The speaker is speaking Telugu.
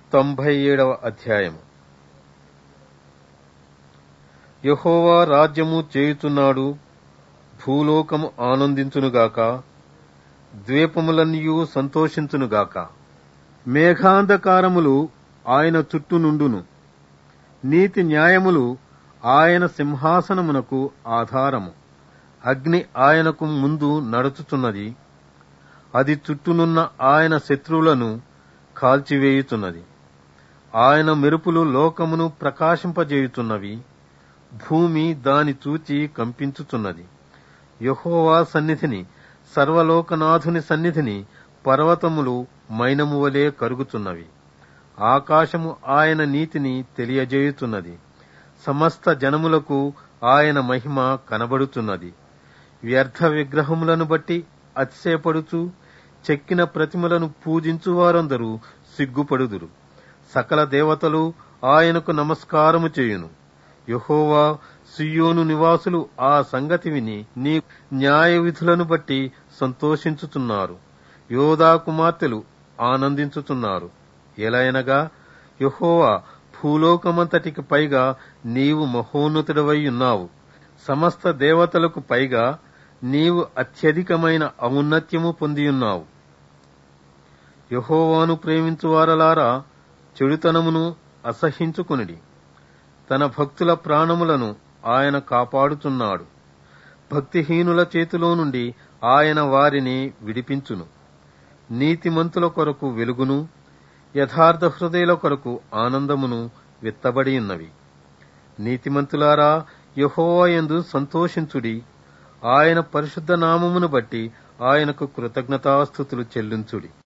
తొంభై ఏడవ అధ్యాయము యహోవా రాజ్యము చేయుచున్నాడు భూలోకము ఆనందించునుగాక ద్వీపములన్నీయు సంతోషించునుగాక మేఘాంధకారములు ఆయన చుట్టూ నుండును నీతి న్యాయములు ఆయన సింహాసనమునకు ఆధారము అగ్ని ఆయనకు ముందు నడుచుచున్నది అది చుట్టూనున్న ఆయన శత్రువులను కాల్చివేయుచున్నది ఆయన మెరుపులు లోకమును ప్రకాశింపజేయుచున్నవి భూమి దాని చూచి కంపించుచున్నది యహోవా సన్నిధిని సర్వలోకనాథుని సన్నిధిని పర్వతములు మైనము వలె కరుగుచున్నవి ఆకాశము ఆయన నీతిని తెలియజేయుచున్నది సమస్త జనములకు ఆయన మహిమ కనబడుచున్నది వ్యర్థ విగ్రహములను బట్టి అతిశయపడుచు చెక్కిన ప్రతిమలను పూజించు వారందరూ సిగ్గుపడుదురు సకల దేవతలు ఆయనకు నమస్కారము చేయును యహోవా సియోను నివాసులు ఆ సంగతి విని నీ న్యాయ విధులను బట్టి సంతోషించుచున్నారు యోధా కుమార్తెలు ఆనందించుచున్నారు ఎలయనగా యహోవా భూలోకమంతటికి పైగా నీవు మహోన్నతుడవై ఉన్నావు సమస్త దేవతలకు పైగా నీవు అత్యధికమైన ఔన్నత్యము పొందియున్నావు యహోవాను ప్రేమించువారలారా చెడుతనమును అసహించుకునిడి తన భక్తుల ప్రాణములను ఆయన కాపాడుచున్నాడు భక్తిహీనుల చేతిలో నుండి ఆయన వారిని విడిపించును నీతిమంతుల కొరకు వెలుగును యథార్థ హృదయుల కొరకు ఆనందమును విత్తబడి ఉన్నవి నీతిమంతులారా యహోవయందు సంతోషించుడి ఆయన పరిశుద్ధ నామమును బట్టి ఆయనకు కృతజ్ఞతాస్థుతులు చెల్లించుడి